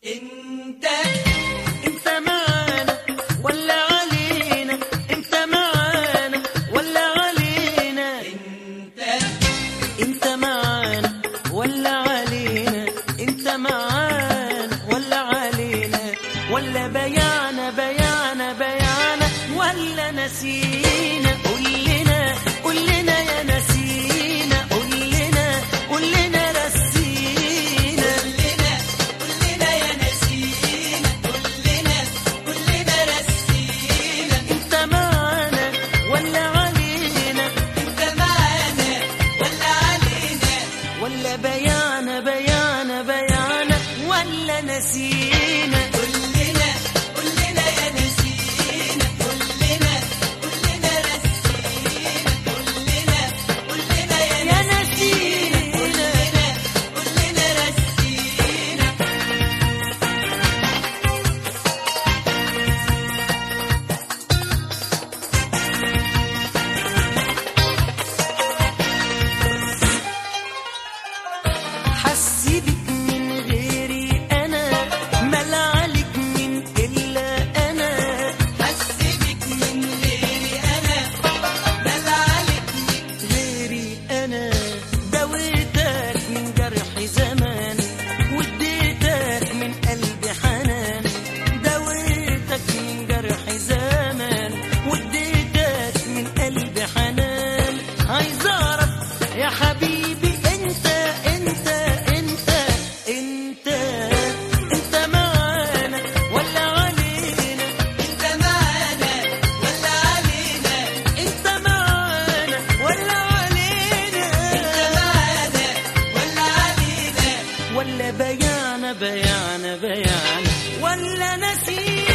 انت انت معانا ولا علينا انت معانا ولا علينا انت انت معانا ولا علينا انت معانا ولا علينا ولا بيانا بيانا بيانا ولا نسينا قول لنا قول لنا يا نسينا قول لنا قول لنا رسينا كلنا كلنا يا نسينا كلنا كلنا رسينا انت معانا ولا علينا انت معانا ولا علينا ولا بيانا بيانا بيانا ولا نسينا كلنا كلنا يا نسينا كلنا كلنا رسينا كلنا كلنا يا يا نسينا نسينا كلنا كلنا رسينا حسيبك من غيري انا ملا عليك من الا انا حسبك من غيري انا مال عليك غيري انا دويتك من جرح زمان واديتك من قلبي حنان دويتك من جرح زمان واديتك من قلبي حنان عايز اعرف يا حبيبي انت انت انت انت انت معانا ولا علينا انت معانا ولا علينا انت معانا ولا علينا معانا ولا علينا ولا بيانا بيانا بيانا ولا نسينا